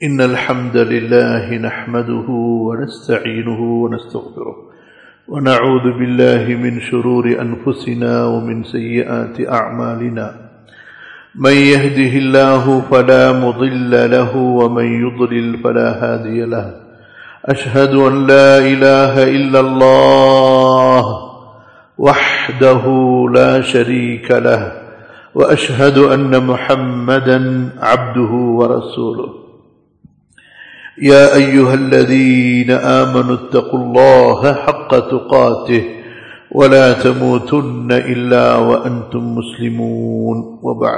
إن الحمد لله نحمده ونستعينه ونستغفره ونعوذ بالله من شرور أنفسنا ومن سيئات أعمالنا من يهده الله فلا مضل له ومن يضلل فلا هادي له أشهد أن لا إله إلا الله وحده لا شريك له وأشهد أن محمدا عبده ورسوله يا أيها الذين آمنوا اتقوا الله حق تقاته ولا تموتن إلا وأنتم مسلمون وبعد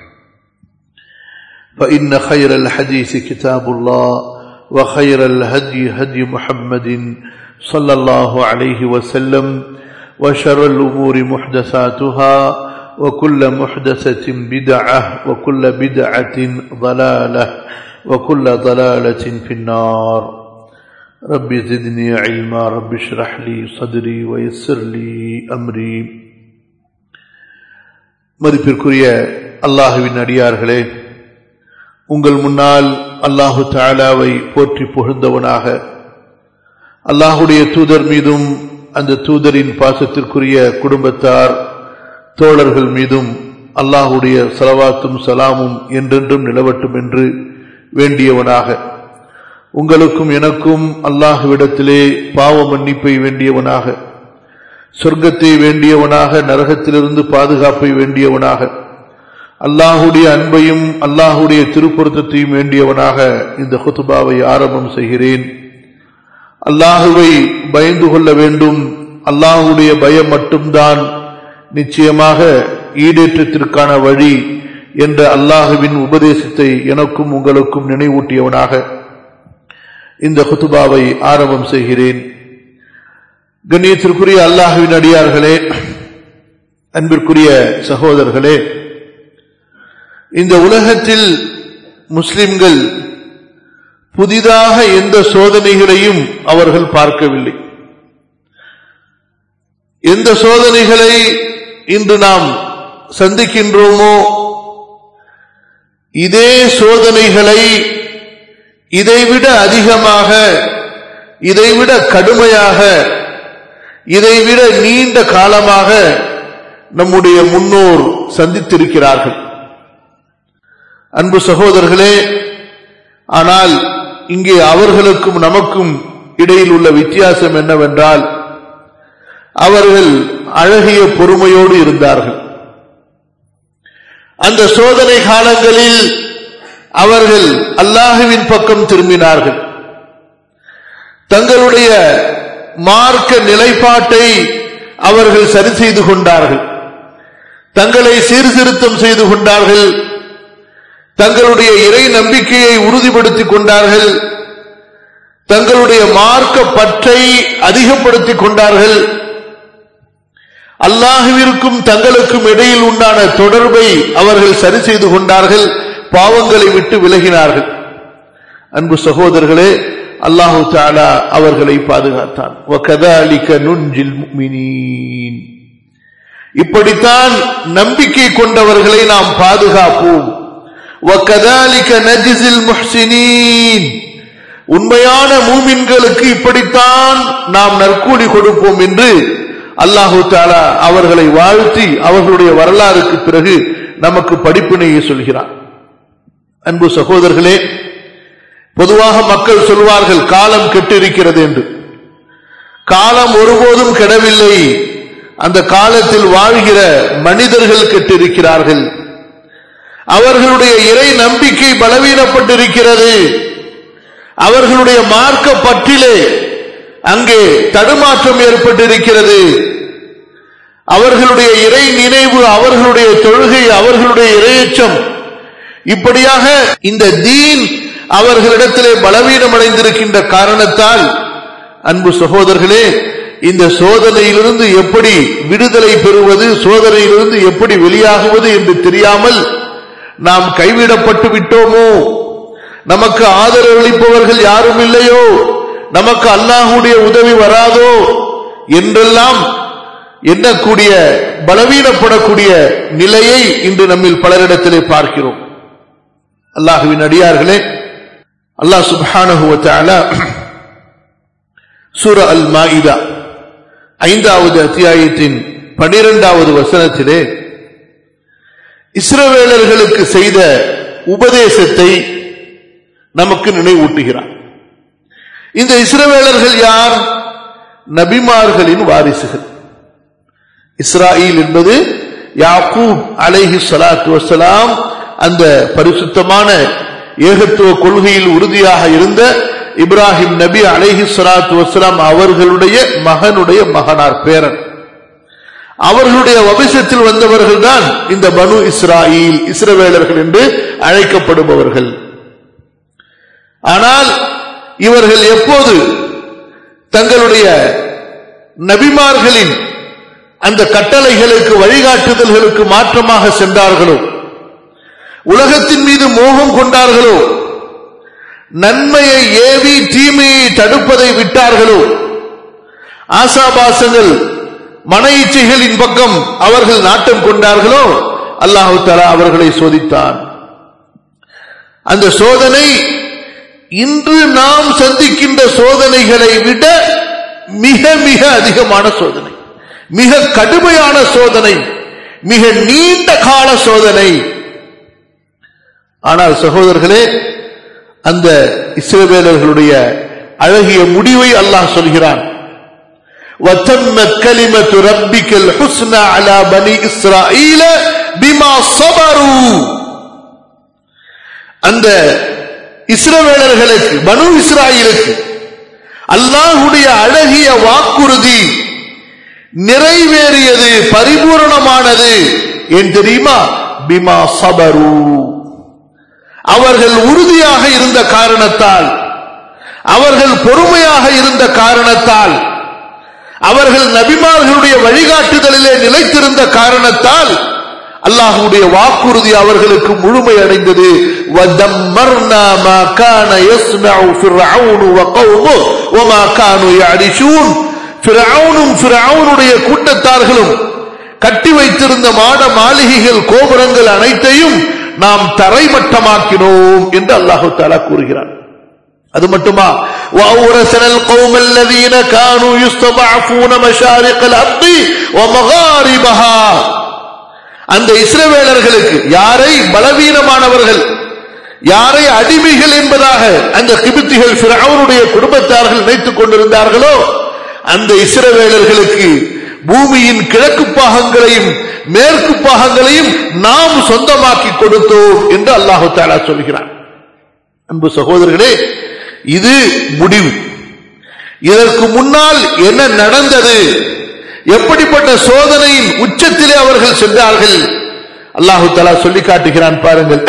فإن خير الحديث كتاب الله وخير الهدي هدي محمد صلى الله عليه وسلم وشر الأمور محدثاتها وكل محدثة بدعة وكل بدعة ضلالة وكل ضلالة في النار رب زدني علما رب اشرح لي صدري ويسر لي أمري மதிப்பிற்குரிய அல்லாஹுவின் அடியார்களே உங்கள் முன்னால் அல்லாஹு தாலாவை போற்றி புகழ்ந்தவனாக அல்லாஹுடைய தூதர் மீதும் அந்த தூதரின் பாசத்திற்குரிய குடும்பத்தார் தோழர்கள் மீதும் அல்லாஹுடைய சலவாத்தும் சலாமும் என்றென்றும் நிலவட்டும் என்று வேண்டியவனாக உங்களுக்கும் எனக்கும் அல்லாஹுவிடத்திலே பாவ மன்னிப்பை வேண்டியவனாக சொர்க்கத்தை வேண்டியவனாக நரகத்திலிருந்து பாதுகாப்பை வேண்டியவனாக அல்லாஹுடைய அன்பையும் அல்லாஹுடைய திருப்பொருத்தத்தையும் வேண்டியவனாக இந்த ஹுத்துபாவை ஆரம்பம் செய்கிறேன் அல்லாஹுவை பயந்து கொள்ள வேண்டும் அல்லாஹுடைய பயம் மட்டும்தான் நிச்சயமாக ஈடேற்றத்திற்கான வழி என்ற அல்லாஹுவின் உபதேசத்தை எனக்கும் உங்களுக்கும் நினைவூட்டியவனாக இந்த ஹுத்துபாவை ஆரம்பம் செய்கிறேன் கண்ணியத்திற்குரிய அல்லாஹுவின் அடியார்களே அன்பிற்குரிய சகோதரர்களே இந்த உலகத்தில் முஸ்லிம்கள் புதிதாக எந்த சோதனைகளையும் அவர்கள் பார்க்கவில்லை எந்த சோதனைகளை இன்று நாம் சந்திக்கின்றோமோ இதே சோதனைகளை இதைவிட அதிகமாக இதைவிட கடுமையாக இதைவிட நீண்ட காலமாக நம்முடைய முன்னோர் சந்தித்திருக்கிறார்கள் அன்பு சகோதரர்களே ஆனால் இங்கே அவர்களுக்கும் நமக்கும் இடையில் உள்ள வித்தியாசம் என்னவென்றால் அவர்கள் அழகிய பொறுமையோடு இருந்தார்கள் அந்த சோதனை காலங்களில் அவர்கள் அல்லாஹுவின் பக்கம் திரும்பினார்கள் தங்களுடைய மார்க்க நிலைப்பாட்டை அவர்கள் சரி செய்து கொண்டார்கள் தங்களை சீர்திருத்தம் செய்து கொண்டார்கள் தங்களுடைய இறை நம்பிக்கையை உறுதிப்படுத்திக் கொண்டார்கள் தங்களுடைய மார்க்க பற்றை அதிகப்படுத்திக் கொண்டார்கள் அல்லாஹுவிற்கும் தங்களுக்கும் இடையில் உண்டான தொடர்பை அவர்கள் சரி செய்து கொண்டார்கள் பாவங்களை விட்டு விலகினார்கள் அன்பு சகோதரர்களே அல்லாஹு தாலா அவர்களை பாதுகாத்தான் இப்படித்தான் நம்பிக்கை கொண்டவர்களை நாம் பாதுகாப்போம் உண்மையான மூமின்களுக்கு இப்படித்தான் நாம் நற்கூலி கொடுப்போம் என்று அல்லாஹு தாலா அவர்களை வாழ்த்தி அவர்களுடைய வரலாறுக்கு பிறகு நமக்கு படிப்பினையை சொல்கிறார் அன்பு சகோதரர்களே பொதுவாக மக்கள் சொல்வார்கள் காலம் கெட்டிருக்கிறது என்று காலம் ஒருபோதும் கெடவில்லை அந்த காலத்தில் வாழ்கிற மனிதர்கள் கெட்டிருக்கிறார்கள் அவர்களுடைய இறை நம்பிக்கை பலவீனப்பட்டிருக்கிறது அவர்களுடைய மார்க்க பற்றிலே அங்கே தடுமாற்றம் ஏற்பட்டிருக்கிறது அவர்களுடைய இறை நினைவு அவர்களுடைய தொழுகை அவர்களுடைய இரையச்சம் இப்படியாக இந்த தீன் அவர்களிடத்திலே பலவீனம் அடைந்திருக்கின்ற காரணத்தால் அன்பு சகோதரர்களே இந்த சோதனையிலிருந்து எப்படி விடுதலை பெறுவது சோதனையிலிருந்து எப்படி வெளியாகுவது என்று தெரியாமல் நாம் கைவிடப்பட்டு விட்டோமோ நமக்கு ஆதரவளிப்பவர்கள் யாரும் இல்லையோ நமக்கு அல்லாஹுடைய உதவி வராதோ என்றெல்லாம் எண்ணக்கூடிய பலவீனப்படக்கூடிய நிலையை இன்று நம்மில் பலரிடத்திலே பார்க்கிறோம் அல்லாஹுவின் அடியார்களே அல்லாஹ் சுப்ஹானஹு வ தஆலா சூர அல் மாயிதா ஐந்தாவது அத்தியாயத்தின் பனிரெண்டாவது வசனத்திலே இஸ்ரவேலர்களுக்கு செய்த உபதேசத்தை நமக்கு நினைவூட்டுகிறார் இந்த இஸ்ரவேலர்கள் யார் நபிமார்களின் வாரிசுகள் இஸ்ராயில் என்பது யாக்கூப் அலைஹி ஸலாத்து வஸலாம் அந்த பரிசுத்தமான ஏகத்துவ கொள்கையில் உறுதியாக இருந்த இப்ராஹிம் நபி அலைஹி ஸலாத்து வஸலாம் அவர்களுடைய மகனுடைய மகனார் பேரன் அவர்களுடைய வம்சத்தில் வந்தவர்கள் தான் இந்த பனு இஸ்ராயில் இஸ்ரவேலர்கள் என்று அழைக்கப்படுபவர்கள் ஆனால் இவர்கள் எப்போது தங்களுடைய நபிமார்களின் அந்த கட்டளைகளுக்கு வழிகாட்டுதல்களுக்கு மாற்றமாக சென்றார்களோ உலகத்தின் மீது மோகம் கொண்டார்களோ நன்மையை ஏவி தீமையை தடுப்பதை விட்டார்களோ ஆசாபாசங்கள் மன இச்சைகளின் பக்கம் அவர்கள் நாட்டம் கொண்டார்களோ அல்லாஹு தலா அவர்களை சோதித்தான் அந்த சோதனை இன்று நாம் சந்திக்கின்ற சோதனைகளை விட மிக மிக அதிகமான சோதனை மிக கடுமையான சோதனை மிக நீண்ட கால சோதனை ஆனால் சகோதரர்களே அந்த இஸ்ரவேலர்களுடைய அழகிய முடிவை அல்லாஹ் சொல்கிறான் وتمت كلمة ربك الحسنى على بني إسرائيل بما صبروا அந்த இஸ்ரவேலர்களுக்கு பனு இஸ்ராயிலுக்கு அல்லாஹுடைய அழகிய வாக்குறுதி நிறைவேறியது பரிபூரணமானது ஏன் தெரியுமா பிமா சபரு அவர்கள் உறுதியாக இருந்த காரணத்தால் அவர்கள் பொறுமையாக இருந்த காரணத்தால் அவர்கள் நபிமார்களுடைய வழிகாட்டுதலிலே நிலைத்திருந்த காரணத்தால் அல்லாஹுடைய வாக்குறுதி அவர்களுக்கு முழுமை அடைந்தது وَدَمَّرْنَا مَا كَانَ يَصْنَعُ فِرْعَوْنُ وَقَوْمُهُ وَمَا كَانُوا يَعْرِشُونَ ஃபிரௌனும் ஃபிரௌனுடைய கூட்டத்தார்களும் கட்டி வைத்திருந்த மாட மாளிகைகள் கோபுரங்கள் அனைத்தையும் நாம் தரைமட்டமாக்கினோம் என்று அல்லாஹு தாலா கூறுகிறார் அது மட்டுமா وأورثنا القوم الذين كانوا يستضعفون مشارق الأرض ومغاربها அந்த இஸ்ரவேலர்களுக்கு யாரை பலவீனமானவர்கள் யாரை அடிமைகள் என்பதாக அந்த கிபித்திகள் பிறவருடைய குடும்பத்தார்கள் நினைத்துக் கொண்டிருந்தார்களோ அந்த இஸ்ரவேலர்களுக்கு பூமியின் கிழக்கு பாகங்களையும் மேற்கு பாகங்களையும் நாம் சொந்தமாக்கி கொடுத்தோம் என்று அல்லாஹு தாலா சொல்கிறார் அன்பு சகோதரர்களே இது முடிவு இதற்கு முன்னால் என்ன நடந்தது எப்படிப்பட்ட சோதனையின் உச்சத்திலே அவர்கள் சென்றார்கள் அல்லாஹு தலா சொல்லி காட்டுகிறான் பாருங்கள்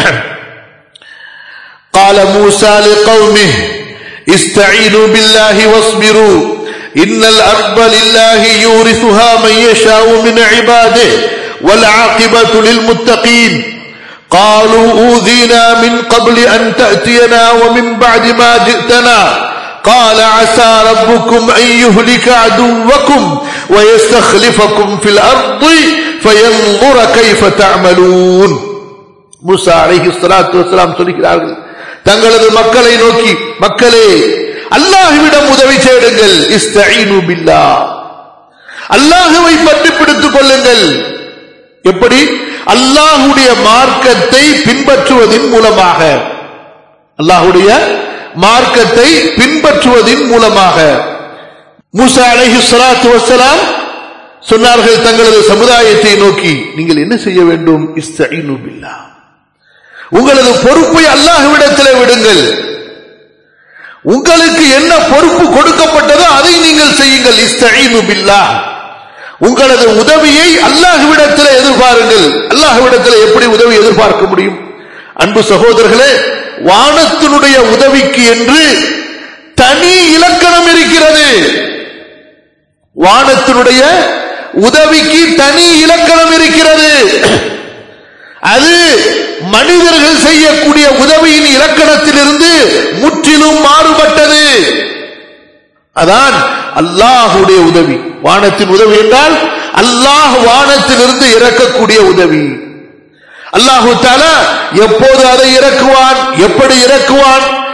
قال موسى لقومه استعينوا بالله واصبروا إن الأرض لله يورثها من يشاء من عباده والعاقبة للمتقين قالوا أوذينا من قبل أن تأتينا ومن بعد ما جئتنا قال عسى ربكم أن يهلك عدوكم ويستخلفكم في الأرض فينظر كيف تعملون மூசா அலைஹி ஸலாத்து வஸலாம் சொல்கிறார்கள் தங்களது மக்களை நோக்கி மக்களே அல்லாஹ்விடம் உதவி தேடுங்கள் இஸ்தஈனு பில்லாஹ் அல்லாஹ்வை பற்றி பிடித்துக் கொள்ளுங்கள் எப்படி அல்லாஹுடைய மார்க்கத்தை பின்பற்றுவதன் மூலமாக அல்லாஹுடைய மார்க்கத்தை பின்பற்றுவதன் மூலமாக மூசா அலைஹி ஸலாத்து வஸலாம் சொன்னார்கள் தங்களது சமுதாயத்தை நோக்கி நீங்கள் என்ன செய்ய வேண்டும் இஸ்தஈனு பில்லாஹ் உங்களது பொறுப்பை அல்லாஹ்விடத்திலே விடுங்கள் உங்களுக்கு என்ன பொறுப்பு கொடுக்கப்பட்டதோ அதை நீங்கள் செய்யுங்கள் இஸ்தஈனு பில்லாஹ் உங்களது உதவியை அல்லாஹ்விடத்தில் எதிர்பாருங்கள் அல்லாஹ்விடத்தில் எப்படி உதவி எதிர்பார்க்க முடியும் அன்பு சகோதரர்களே வானத்தினுடைய உதவிக்கு என்று தனி இலக்கணம் இருக்கிறது வானத்தினுடைய உதவிக்கு தனி இலக்கணம் இருக்கிறது அது மனிதர்கள் செய்யக்கூடிய உதவியின் இலக்கணத்திலிருந்து முற்றிலும் மாறுபட்டது அதான் அல்லாஹுடைய உதவி வானத்தின் உதவி என்றால் அல்லாஹ் வானத்திலிருந்து இறக்கக்கூடிய உதவி அல்லாஹு தாலா எப்போது அதை இறக்குவான் எப்படி இறக்குவான்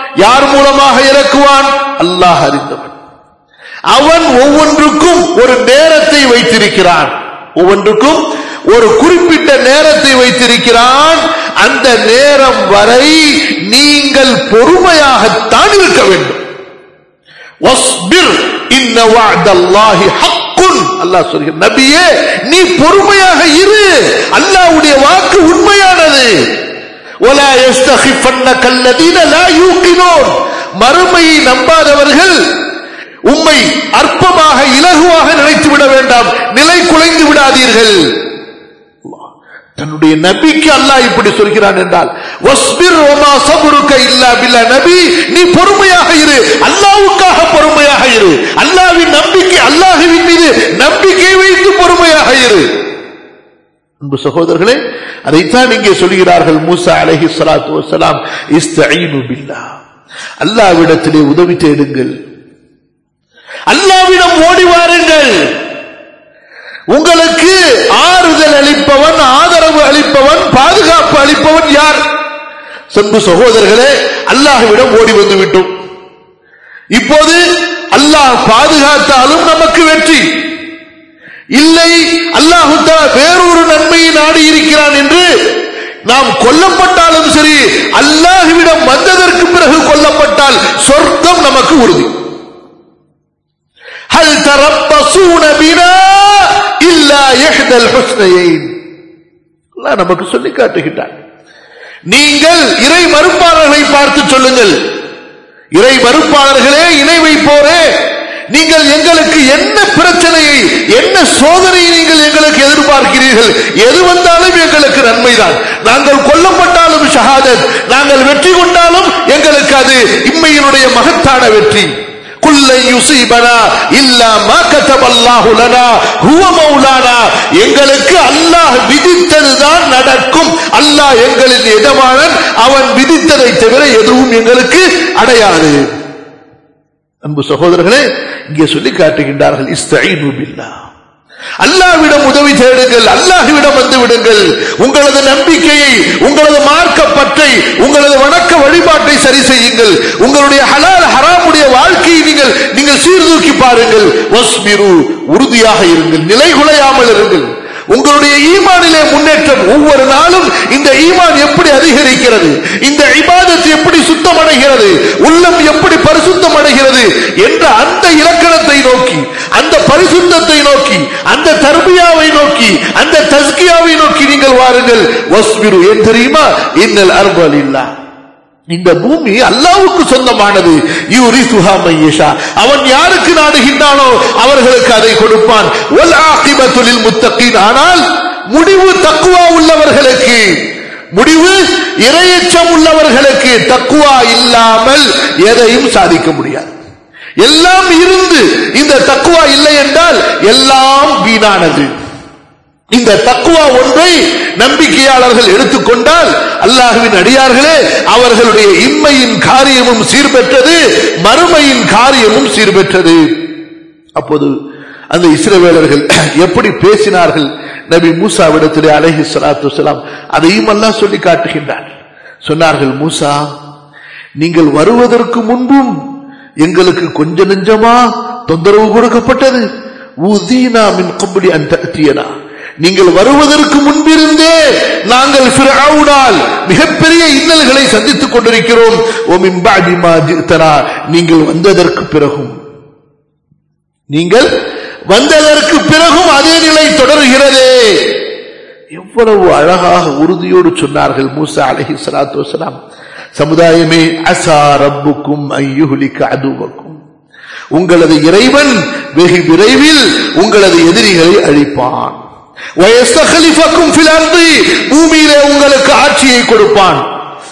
யார் மூலமாக இறக்குவான் அல்லாஹ் அறிந்தவன் அவன் ஒவ்வொன்றுக்கும் ஒரு நேரத்தை வைத்திருக்கிறான் ஒவ்வொன்றுக்கும் ஒரு குறிப்பிட்ட நேரத்தை வைத்திருக்கிறான் அந்த நேரம் வரை நீங்கள் பொறுமையாகத்தான் இருக்க வேண்டும் வஸ்பிர் இன்ன வஅதல்லாஹி ஹக்குன் அல்லாஹ் சொல்கிறார் நபியே நீ பொறுமையாக இரு அல்லாஹ்வுடைய வாக்கு உண்மையானது ولا يستخفنك الذين لا يوقنون மறுமையை நம்பாதவர்கள் உம்மை அற்பமாக இலகுவாக நினைத்து விட வேண்டாம் நிலை குலைந்து விடாதீர்கள் தன்னுடைய நபிக்கு அல்லாஹ் இப்படி சொல்கிறான் என்றால் வஸ்பிர் வமா சபுருக்க இல்லா பில்லா நபி நீ பொறுமையாக இரு அல்லாஹ்வுக்காக பொறுமையாக இரு அல்லாஹ்வின் நம்பிக்கை அல்லாஹ்வின் மீது நம்பிக்கை வைத்து பொறுமையாக இரு அன்பு சகோதரர்களே அதைத்தான் இங்கே சொல்கிறார்கள் மூசா அலைஹி ஸலாத்து வஸலாம் இஸ்தஈனு பில்லா அல்லாஹ்விடத்திலே உதவி தேடுங்கள் அல்லாஹ்விடம் ஓடி வாருங்கள் உங்களுக்கு ஆறுதல் அளிப்பவன் ஆதரவு அளிப்பவன் பாதுகாப்பு அளிப்பவன் யார் சென்பு சகோதரர்களே அல்லாஹ்விடம் ஓடி வந்து விட்டோம் இப்போது அல்லாஹ் பாதுகாத்தாலும் நமக்கு வெற்றி இல்லை அல்லாஹு வேறொரு நன்மையை நாடி இருக்கிறான் என்று நாம் கொல்லப்பட்டாலும் சரி அல்லாஹுவிடம் வந்ததற்கு பிறகு கொல்லப்பட்டால் சொர்க்கம் நமக்கு உறுதி ஹல் தரப்பசூன பினா இல்லா இஹ்தல் ஹுஸ்னையின் அல்லாஹ் நமக்கு சொல்லி காட்டுகின்றான் நீங்கள் இறை மறுப்பாளர்களை பார்த்து சொல்லுங்கள் இறை மறுப்பாளர்களே இணை வைப்போரே நீங்கள் எங்களுக்கு என்ன பிரச்சனையை என்ன சோதனையை நீங்கள் எங்களுக்கு எதிர்பார்க்கிறீர்கள் எது வந்தாலும் எங்களுக்கு நன்மைதான் நாங்கள் கொல்லப்பட்டாலும் ஷஹாதத் நாங்கள் வெற்றி கொண்டாலும் எங்களுக்கு அது இம்மையினுடைய மகத்தான வெற்றி குல்லை யுசீபனா இல்லா மா கதபல்லாஹு லனா ஹுவ மௌலானா எங்களுக்கு அல்லாஹ் விதித்ததுதான் நடக்கும் அல்லாஹ் எங்களின் எஜமானன் அவன் விதித்ததை தவிர எதுவும் எங்களுக்கு அடையாது அன்பு சகோதரர்களே இங்கே சொல்லி காட்டுகின்றார்கள் இஸ்தஈனு பில்லாஹ் அல்லாஹ்விடம் உதவி தேடுங்கள் அல்லாஹ்விடம் வந்து விடுங்கள் உங்களது நம்பிக்கையை உங்களது மார்க்க பற்றை உங்களது வணக்க வழிபாட்டை சரி செய்யுங்கள் உங்களுடைய ஹலால் ஹராமுடைய வாழ்க்கையை நீங்கள் நீங்கள் சீர்தூக்கி பாருங்கள் வஸ்மிரு உறுதியாக இருங்கள் நிலை குலையாமல் இருங்கள் உங்களுடைய ஈமானிலே முன்னேற்றம் ஒவ்வொரு நாளும் இந்த ஈமான் எப்படி அதிகரிக்கிறது இந்த இபாதத் எப்படி சுத்தமடைகிறது உள்ளம் எப்படி பரிசுத்தம் அடைகிறது என்ற அந்த இலக்கணத்தை நோக்கி அந்த பரிசுத்தத்தை நோக்கி அந்த தர்பியாவை நோக்கி அந்த தஸ்கியாவை நோக்கி நீங்கள் வாருங்கள் வஸ்பிரு ஏன் தெரியுமா இன்னல் அர்பல் இல்லா இந்த பூமி அல்லாவுக்கு சொந்தமானது யூரிசுஹா மையஷா அவன் யாருக்கு நாடுகின்றானோ அவர்களுக்கு அதை கொடுப்பான் வல் ஆகிபத்து லில் முத்தகீன் ஆனால் முடிவு தக்குவா உள்ளவர்களுக்கு முடிவு இரையச்சம் உள்ளவர்களுக்கு தக்குவா இல்லாமல் எதையும் சாதிக்க முடியாது எல்லாம் இருந்து இந்த தக்குவா இல்லை என்றால் எல்லாம் வீணானது இந்த தக்குவா ஒன்றை நம்பிக்கையாளர்கள் எடுத்துக்கொண்டால் அல்லாஹுவின் அடியார்களே அவர்களுடைய இம்மையின் காரியமும் சீர்பெற்றது மறுமையின் காரியமும் சீர்பெற்றது அப்போது அந்த இஸ்ரவேலர்கள் எப்படி பேசினார்கள் நபி மூசாவிடத்திலே அலஹி சலாத்து வலாம் அதையும் அல்லாஹ் சொல்லி காட்டுகின்றார் சொன்னார்கள் மூசா நீங்கள் வருவதற்கு முன்பும் எங்களுக்கு கொஞ்ச நெஞ்சமா தொந்தரவு கொடுக்கப்பட்டது ஊதீனா மின் கபடி அந்த நீங்கள் வருவதற்கு முன்பிருந்தே நாங்கள் ஃபிரௌனால் மிகப்பெரிய இன்னல்களை சந்தித்துக் கொண்டிருக்கிறோம் ஓமின் பாதி மா ஜித்தனா நீங்கள் வந்ததற்கு பிறகும் நீங்கள் வந்ததற்கு பிறகும் அதே நிலை தொடர்கிறதே எவ்வளவு அழகாக உறுதியோடு சொன்னார்கள் மூசா அலஹி சலாத்து வசலாம் சமுதாயமே அசா ரப்புக்கும் ஐயுலிக்க அதுவக்கும் உங்களது இறைவன் வெகு விரைவில் உங்களது எதிரிகளை அழிப்பான் வயஸ்தகலிஃபக்கும் ஃபில் பூமியிலே உங்களுக்கு ஆட்சியை கொடுப்பான்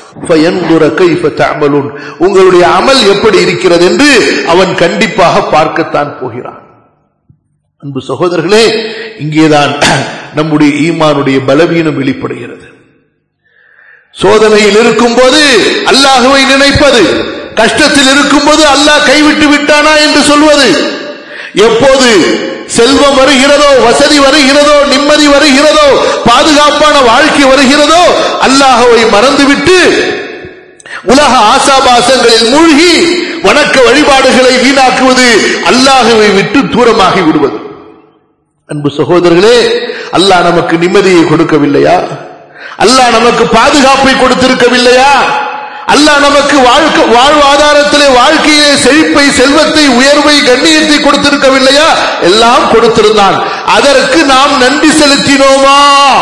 உங்களுடைய அமல் எப்படி இருக்கிறது என்று அவன் கண்டிப்பாக பார்க்கத்தான் போகிறான் அன்பு சகோதரர்களே இங்கேதான் நம்முடைய ஈமானுடைய பலவீனம் வெளிப்படுகிறது சோதனையில் இருக்கும் போது அல்லாஹுவை நினைப்பது கஷ்டத்தில் இருக்கும்போது அல்லாஹ் கைவிட்டு விட்டானா என்று சொல்வது எப்போது செல்வம் வருகிறதோ வசதி வருகிறதோ நிம்மதி வருகிறதோ பாதுகாப்பான வாழ்க்கை வருகிறதோ அல்லாஹவை மறந்துவிட்டு உலக ஆசாபாசங்களில் மூழ்கி வணக்க வழிபாடுகளை வீணாக்குவது அல்லாஹுவை விட்டு தூரமாகி விடுவது அன்பு சகோதரர்களே அல்லாஹ் நமக்கு நிம்மதியை கொடுக்கவில்லையா அல்லாஹ் நமக்கு பாதுகாப்பை கொடுத்திருக்கவில்லையா அல்லாஹ் நமக்கு வாழ்க்கை வாழ்வாதாரத்திலே வாழ்க்கையிலே செழிப்பை செல்வத்தை உயர்வை கண்ணியத்தை கொடுத்திருக்கவில்லையா எல்லாம் கொடுத்திருந்தான் அதற்கு நாம் நன்றி செலுத்தினோமா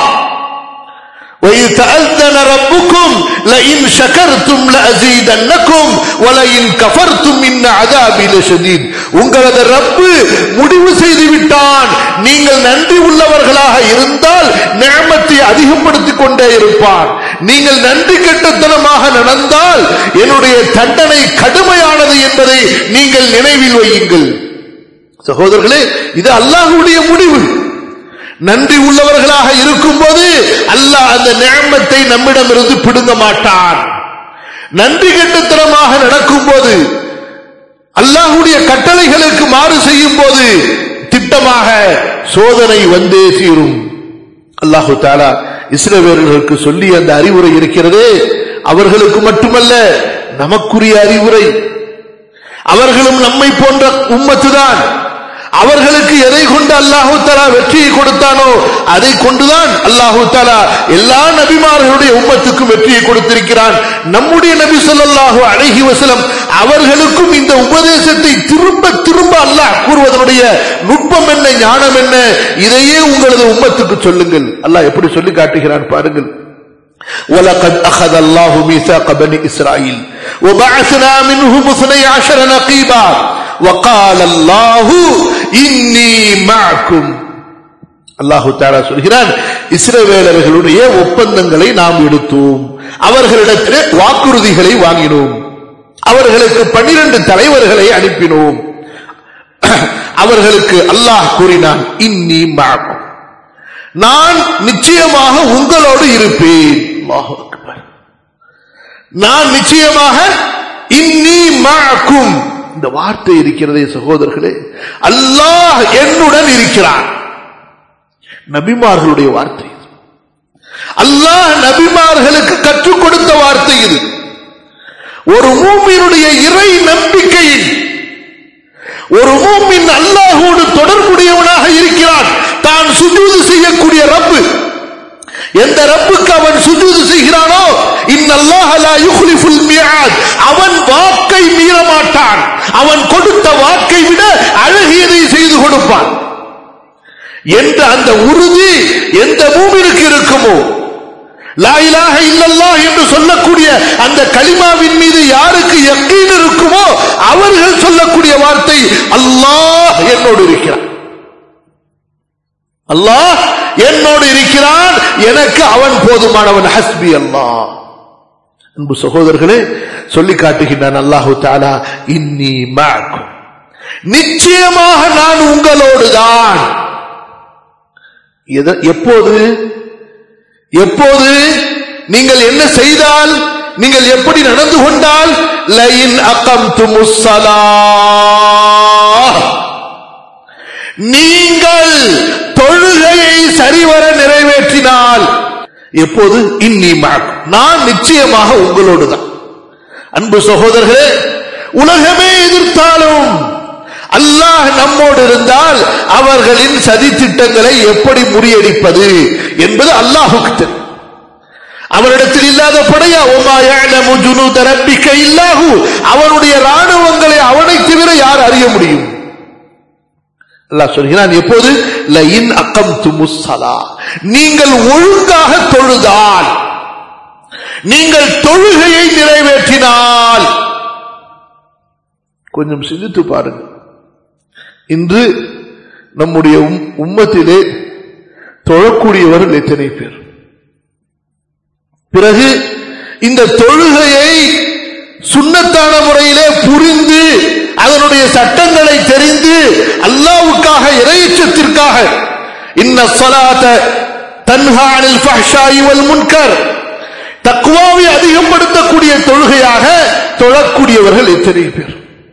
وإذ تأذن ربكم لئن شكرتم لأزيدنكم ولئن كفرتم إن عذابي لشديد உங்களது ரப்பு முடிவு செய்து விட்டான் நீங்கள் நன்றி உள்ளவர்களாக இருந்தால் நியமத்தை அதிகப்படுத்திக் கொண்டே இருப்பான் நீங்கள் நன்றி கெட்டத்தனமாக நடந்தால் என்னுடைய தண்டனை கடுமையானது என்பதை நீங்கள் நினைவில் வையுங்கள் சகோதரர்களே இது அல்லாஹுடைய முடிவு நன்றி உள்ளவர்களாக இருக்கும் போது அல்லாஹ் அந்த நியமத்தை நம்மிடமிருந்து பிடுங்க மாட்டான் நன்றி கெட்டத்தனமாக நடக்கும் போது அல்லாஹுடைய கட்டளைகளுக்கு மாறு செய்யும் போது திட்டமாக சோதனை வந்தே தீரும் அல்லாஹு தாலா இஸ்ரவேலர்களுக்கு சொல்லி அந்த அறிவுரை இருக்கிறதே அவர்களுக்கு மட்டுமல்ல நமக்குரிய அறிவுரை அவர்களும் நம்மை போன்ற உம்மத்துதான் அவர்களுக்கு எதை கொண்டு அல்லாஹு தாலா வெற்றியை கொடுத்தானோ அதை கொண்டுதான் அல்லாஹு தாலா எல்லா நபிமார்களுடைய உம்மத்துக்கும் வெற்றியை கொடுத்திருக்கிறான் நம்முடைய நபி ஸல்லல்லாஹு அலைஹி வஸல்லம் அவர்களுக்கும் இந்த உபதேசத்தை திரும்ப திரும்ப அல்லாஹ் கூறுவதனுடைய நுட்பம் என்ன ஞானம் என்ன இதையே உங்களது உம்மத்துக்கு சொல்லுங்கள் அல்லாஹ் எப்படி சொல்லி காட்டுகிறான் பாருங்கள் ولقد أخذ الله ميثاق بني إسرائيل وبعثنا منهم اثني عشر نقيبا وقال الله إني معكم அல்லாஹு தாரா சொல்கிறான் இஸ்ரவேலர்களுடைய ஒப்பந்தங்களை நாம் எடுத்தோம் அவர்களிடத்திலே வாக்குறுதிகளை வாங்கினோம் அவர்களுக்கு பன்னிரண்டு தலைவர்களை அனுப்பினோம் அவர்களுக்கு அல்லாஹ் கூறினான் இன்னி மாக்கும் நான் நிச்சயமாக உங்களோடு இருப்பேன் அல்லாஹு அக்பர். நான் நிச்சயமாக இன்னி மாக்கும் இந்த வார்த்தை இருக்கிறதே சகோதரர்களே அல்லாஹ் என்னுடன் இருக்கிறான் நபிமார்களுடைய வார்த்தை இது. அல்லாஹ் நபிமார்களுக்கு கற்றுக் கொடுத்த வார்த்தை இது ஒரு மூமியினுடைய இறை நம்பிக்கையில் ஒரு மூமின் அல்லாஹோடு தொடர்புடையவனாக இருக்கிறான் தான் சுஜூது செய்யக்கூடிய ரப்பு எந்த ரப்புக்கு அவன் சுஜூது செய்கிறானோ இன்னல்லாஹ லா யுக்லிஃபுல் மிஆத் அவன் வாக்கை மீற மாட்டான் அவன் கொடுத்த வாக்கை விட அழகியதை செய்து கொடுப்பான் என்ற அந்த உறுதி எந்த மூமினுக்கு இருக்குமோ லா இலாஹ இல்லல்லாஹ் என்று சொல்லக்கூடிய அந்த கலிமாவின் மீது யாருக்கு யக்கீன் இருக்குமோ அவர்கள் சொல்லக்கூடிய வார்த்தை அல்லாஹ் என்னோடு இருக்கிறான் அல்லாஹ் என்னோடு இருக்கிறான் எனக்கு அவன் போதுமானவன் ஹஸ்பி அல்லாஹ் அன்பு சகோதரர்களே சொல்லி காட்டுகின்றான் அல்லாஹு தாலா இன்னி மாக்கும் நிச்சயமாக நான் உங்களோடுதான் எத- எப்போது எப்போது நீங்கள் என்ன செய்தால் நீங்கள் எப்படி நடந்து கொண்டால் லயின் அக்கம் நீங்கள் தொழுகையை சரிவர நிறைவேற்றினால் எப்போது இன்னி மாக் நான் நிச்சயமாக உங்களோடுதான் அன்பு சகோதரர்களே உலகமே எதிர்த்தாலும் அல்லாஹ் நம்மோடு இருந்தால் அவர்களின் சதி திட்டங்களை எப்படி முறியடிப்பது என்பது அல்லாஹுக்கு தெரியும் அவரிடத்தில் இல்லாத படையா ஒமா யஅலமு ஜுனூத ரப்பிக்க இல்லாஹு அவனுடைய ராணுவங்களை அவனை தவிர யார் அறிய முடியும் அல்லாஹ் சொல்கிறான் எப்போது லயின் அக்கம் சலா நீங்கள் ஒழுங்காக தொழுதால் நீங்கள் தொழுகையை நிறைவேற்றினால் கொஞ்சம் சிந்தித்து பாருங்கள் இன்று நம்முடைய உம்- உம்மத்திலே தொழக்கூடியவர்கள் எத்தனை பேர் பிறகு இந்த தொழுகையை சுண்ணத்தான முறையிலே புரிந்து அதனுடைய சட்டங்களை தெரிந்து அல்லாவுக்காக இறையச்சத்திற்காக இன்ன ஸலாத்த தன்ஹா அனில் ஃபஹ்ஷாயி வல் முன்கர் தக்வாவை அதிகப்படுத்தக்கூடிய தொழுகையாக தொழக்கூடியவர்கள் எத்தனை பேர்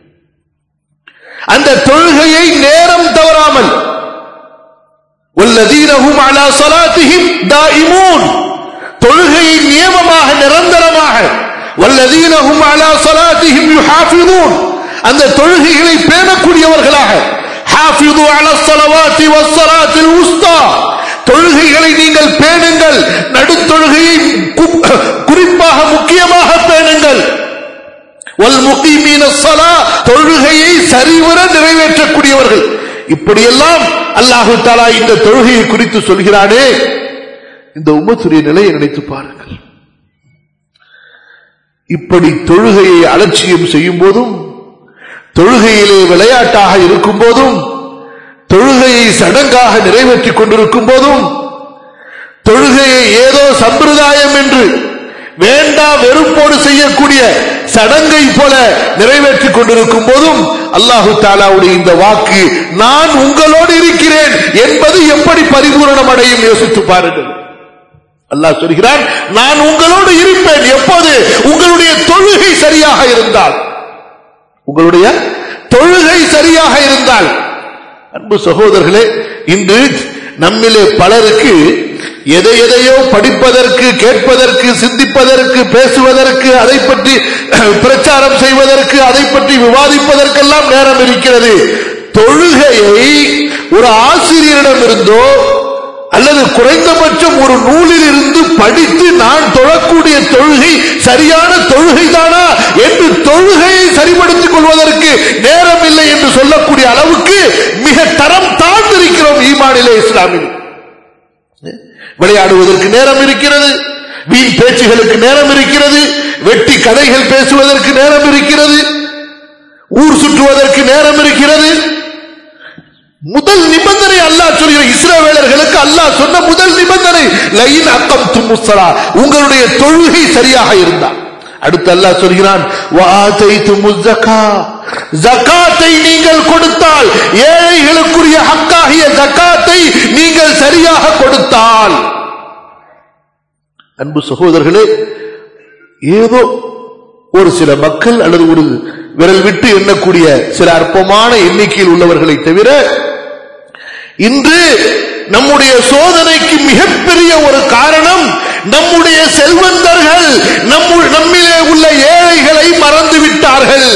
அந்த தொழுகையை நேரம் தவறாமல் والذين هم على صلاتهم دائمون தொழுகையை நியமமாக நிரந்தரமாக வல்லதீன ஹும் அலா ஸலாத்திஹிம் யுஹாஃபிதூன் அந்த தொழுகைகளை பேணக்கூடியவர்களாக ஹாஃபிது அலா ஸலவாத்தி வஸ்ஸலாத்தில் உஸ்தா தொழுகைகளை நீங்கள் பேணுங்கள் நடுத்தொழுகையை கு- குறிப்பாக முக்கியமாக பேணுங்கள் வல் முகீமீன ஸலா தொழுகையை சரிவர நிறைவேற்றக்கூடியவர்கள் இப்படியெல்லாம் அல்லாஹு தஆலா இந்த தொழுகையை குறித்து சொல்கிறானே இந்த உம்மத்துடைய நிலையை நினைத்து பாருங்கள் இப்படி தொழுகையை அலட்சியம் செய்யும் போதும் தொழுகையிலே விளையாட்டாக இருக்கும் போதும் தொழுகையை சடங்காக நிறைவேற்றிக் கொண்டிருக்கும் போதும் தொழுகையை ஏதோ சம்பிரதாயம் என்று வேண்டா வெறுப்போடு செய்யக்கூடிய சடங்கை போல நிறைவேற்றிக் கொண்டிருக்கும் போதும் அல்லாஹு தாலாவுடைய இந்த வாக்கு நான் உங்களோடு இருக்கிறேன் என்பது எப்படி பரிபூரணம் அடையும் யோசித்து பாருங்கள் அல்லாஹ் சொல்கிறான் நான் உங்களோடு இருப்பேன் எப்போது உங்களுடைய தொழுகை சரியாக இருந்தால் உங்களுடைய தொழுகை சரியாக இருந்தால் அன்பு சகோதரர்களே இன்று நம்மிலே பலருக்கு எதை எதையோ படிப்பதற்கு கேட்பதற்கு சிந்திப்பதற்கு பேசுவதற்கு அதை பற்றி பிரச்சாரம் செய்வதற்கு அதை பற்றி விவாதிப்பதற்கெல்லாம் நேரம் இருக்கிறது தொழுகையை ஒரு ஆசிரியரிடம் இருந்தோ அல்லது குறைந்தபட்சம் ஒரு நூலில் இருந்து படித்து நான் தொழக்கூடிய தொழுகை சரியான தொழுகை தானா என்று தொழுகையை சரிபடுத்திக் கொள்வதற்கு நேரம் இல்லை என்று சொல்லக்கூடிய அளவுக்கு மிக தரம் தாழ்ந்திருக்கிறோம் ஈமானிலே இஸ்லாமில் விளையாடுவதற்கு நேரம் இருக்கிறது வீண் பேச்சுகளுக்கு நேரம் இருக்கிறது வெட்டி கதைகள் பேசுவதற்கு நேரம் இருக்கிறது ஊர் சுற்றுவதற்கு நேரம் இருக்கிறது முதல் நிபந்தனை அல்லாஹ் சொல்கிற இஸ்ரவேலர்களுக்கு அல்லாஹ் சொன்ன முதல் நிபந்தனை லைன் அக்கம் தும்முசலா உங்களுடைய தொழுகை சரியாக இருந்தால் அடுத்து அல்லாஹ் சொல்கிறான் வஆதைத்துமுஸ் ஜக்கா ஜக்காத்தை நீங்கள் கொடுத்தால் ஏழைகளுக்குரிய ஹக்காகிய ஜக்காத்தை நீங்கள் சரியாக கொடுத்தால் அன்பு சகோதரர்களே ஏதோ ஒரு சில மக்கள் அல்லது ஒரு விரல் விட்டு எண்ணக்கூடிய சில அற்பமான எண்ணிக்கையில் உள்ளவர்களை தவிர இன்று நம்முடைய சோதனைக்கு மிகப்பெரிய ஒரு காரணம் நம்முடைய செல்வந்தர்கள் நம்மு- நம்மிலே உள்ள ஏழைகளை மறந்து விட்டார்கள்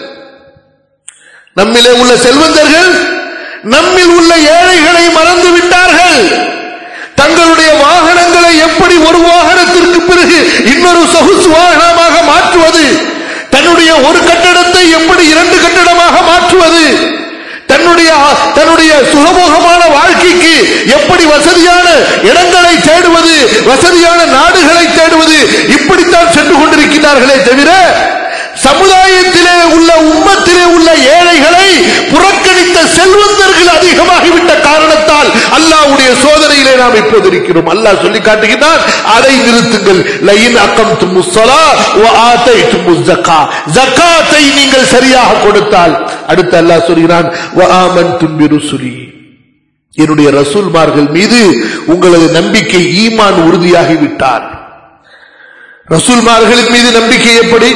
நம்மிலே உள்ள செல்வந்தர்கள் நம்மில் உள்ள ஏழைகளை மறந்து விட்டார்கள் தங்களுடைய வாகனங்களை எப்படி ஒரு வாகனத்திற்கு பிறகு இன்னொரு சொகுசு வாகனமாக மாற்றுவது தன்னுடைய ஒரு கட்டடத்தை எப்படி இரண்டு கட்டடமாக மாற்றுவது தன்னுடைய தன்னுடைய சுகமோகமான வாழ்க்கைக்கு எப்படி வசதியான இடங்களை தேடுவது வசதியான நாடுகளை தேடுவது இப்படித்தான் சென்று கொண்டிருக்கிறார்களே தவிர சமுதாயத்திலே உள்ள உம்மத்திலே உள்ள ஏழைகளை புறக்கணித்த செல்வந்தர்கள் அதிகமாகிவிட்ட காரணத்தால் அல்லாஹ்வுடைய சோதனையிலே நாம் இப்போது இருக்கிறோம் அல்லாஹ் சொல்லி காட்டுகிறான் அதை நிறுத்துங்கள் லைன் அக்கம் தும்முசலா ஆத்தை தும்முசக்கா ஜக்காத்தை நீங்கள் சரியாக கொடுத்தால் அடுத்து அல்லாஹ் சொல்கிறான் வஆமன் தும்பிருசுலி என்னுடைய ரசூல்மார்கள் மீது உங்களது நம்பிக்கை ஈமான் உறுதியாகிவிட்டார் ரசூல்மார்களின் மீது நம்பிக்கை எப்படி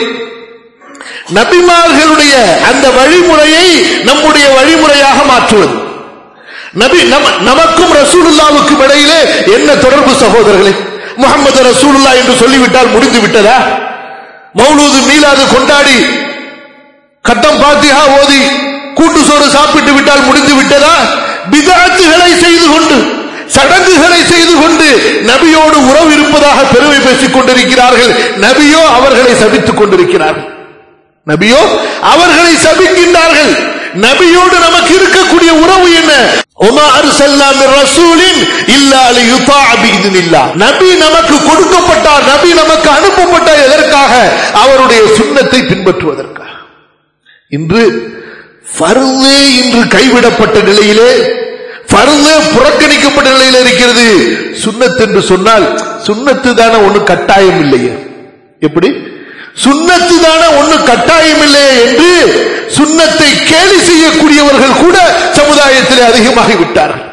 நபிமார்களுடைய அந்த வழிமுறையை நம்முடைய வழிமுறையாக மாற்றுவது நபி நம- நமக்கும் ரசூலுல்லாவுக்கும் இடையிலே என்ன தொடர்பு சகோதரர்களே முகமது ரசூலுல்லா என்று சொல்லிவிட்டால் முடிந்து விட்டதா மௌலூது மீலாது கொண்டாடி கட்டம் பாத்தியா ஓதி கூட்டு சோறு சாப்பிட்டு விட்டால் முடிந்து விட்டதா பிதாத்துகளை செய்து கொண்டு சடங்குகளை செய்து கொண்டு நபியோடு உறவு இருப்பதாக பெருமை பேசிக் கொண்டிருக்கிறார்கள் நபியோ அவர்களை சபித்துக் கொண்டிருக்கிறார்கள் நபியோ அவர்களை சபிக்கின்றார்கள் நபியோடு நமக்கு இருக்கக்கூடிய உறவு என்ன ஒமா அர்சல்னா மிர் ரசூலின் இல்லா லியுதா பிஇذنில்லாஹ் நபி நமக்கு கொடுக்கப்பட்டார் நபி நமக்கு அனுப்பப்பட்டார் எதற்காக அவருடைய சுன்னத்தை பின்பற்றுவதற்காக இன்று ஃபர்லே இன்று கைவிடப்பட்ட நிலையிலே ஃபர்லே புறக்கணிக்கப்பட்ட நிலையில இருக்கிறது சுன்னத் என்று சொன்னால் சுன்னத்து தானே ஒண்ணு கட்டாயம் இல்லையே எப்படி சுன்னத்து தானே ஒண்ணு கட்டாயம் இல்லையே என்று சுன்னத்தை கேலி செய்யக்கூடியவர்கள் கூட சமுதாயத்திலே அதிகமாகி விட்டார்கள்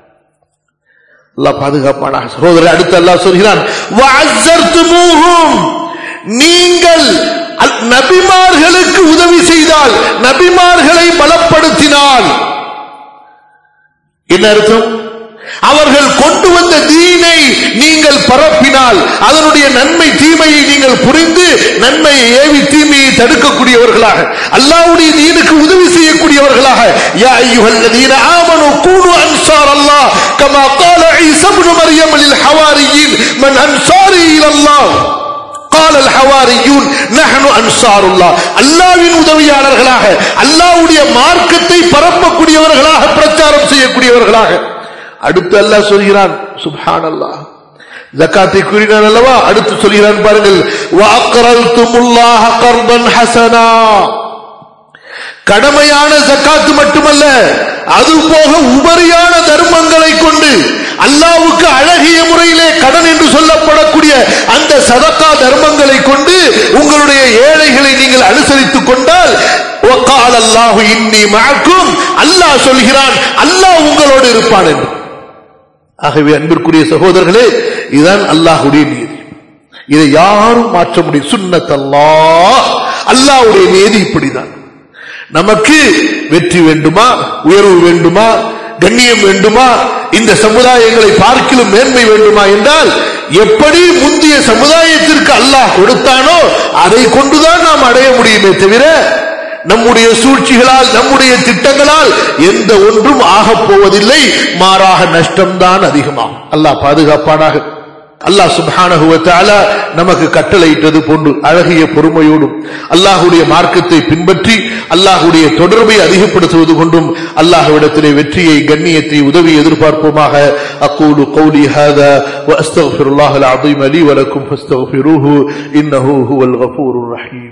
அல்லாஹ் பாதுகாப்பானாக சகோதரர் அடுத்து அல்லாஹ் சொல்கிறான் "வஅஸ்ஸர்துமூஹும்." நீங்கள் அல்- நபிமார்களுக்கு உதவி செய்தால் நபிமார்களை பலப்படுத்தினால் என்ன அர்த்தம் அவர்கள் கொண்டு வந்த தீனை நீங்கள் பரப்பினால் அதனுடைய நன்மை தீமையை நீங்கள் புரிந்து நன்மையை ஏவி தீமையை தடுக்கக்கூடியவர்களாக அல்லாஹ்வுடைய தீனுக்கு உதவி செய்யக்கூடியவர்களாக யா அய்யுஹல்லதீன ஆமனு கூனு அன்சார் அல்லாஹ் கமா قال عيسى ابن مريم للحواريين من انصاري الى الله قال الحواريون نحن انصار الله அல்லாஹ்வின் உதவியாளர்களாக அல்லாஹ்வுடைய மார்க்கத்தை பரப்பக்கூடியவர்களாக பிரச்சாரம் செய்யக்கூடியவர்களாக அடுத்து அல்லாஹ் சொல்கிறான் சுப்ஹானல்லாஹ் ஜக்காத்தை கூறினான் அல்லவா அடுத்து சொல்கிறான் பாருங்கள் வாக்கரல்துமுல்லாஹ கர்பன் ஹசனா கடமையான ஜக்காத்து மட்டுமல்ல அது போக உபரியான தர்மங்களை கொண்டு அல்லாவுக்கு அழகிய முறையிலே கடன் என்று சொல்லப்படக்கூடிய அந்த சதக்கா தர்மங்களை கொண்டு உங்களுடைய ஏழைகளை நீங்கள் அனுசரித்துக் கொண்டால் ஒக்கால் அல்லாஹு இன்னி மழக்கும் அல்லாஹ் சொல்கிறான் அல்லாஹ் உங்களோடு இருப்பான் என்று ஆகவே அன்பிற்குரிய சகோதரர்களே இதுதான் அல்லாஹுடைய நீதி இதை யாரும் மாற்ற முடியும் சுன்னத் அல்லாஹ் அல்லாஹ்வுடைய நீதி இப்படிதான் நமக்கு வெற்றி வேண்டுமா உயர்வு வேண்டுமா கண்ணியம் வேண்டுமா இந்த சமுதாயங்களை பார்க்கிலும் மேன்மை வேண்டுமா என்றால் எப்படி முந்தைய சமுதாயத்திற்கு அல்லாஹ் கொடுத்தானோ அதை கொண்டுதான் நாம் அடைய முடியுமே தவிர நம்முடைய சூழ்ச்சிகளால் நம்முடைய திட்டங்களால் எந்த ஒன்றும் ஆகப் போவதில்லை மாறாக நஷ்டம்தான் அதிகமாகும் அல்லாஹ் பாதுகாப்பானாக அல்லாஹ் சுப்ஹானஹு வ தஆலா நமக்கு கட்டளையிட்டது போன்று அழகிய பொறுமையோடும் அல்லாஹ்வுடைய மார்க்கத்தை பின்பற்றி அல்லாஹ்வுடைய தொடர்பை அதிகப்படுத்துவது கொண்டும் அல்லாஹ்விடத்திலே வெற்றியை கண்ணியத்தை உதவி எதிர்பார்ப்போமாக அக்கூலு கௌலி ஹாதா வ அஸ்தக்ஃபிருல்லாஹல் அஸீம் லீ வ லக்கும் ஃபஸ்தக்ஃபிரூஹு இன்னஹு ஹுவல் கஃபூருர் ரஹீம்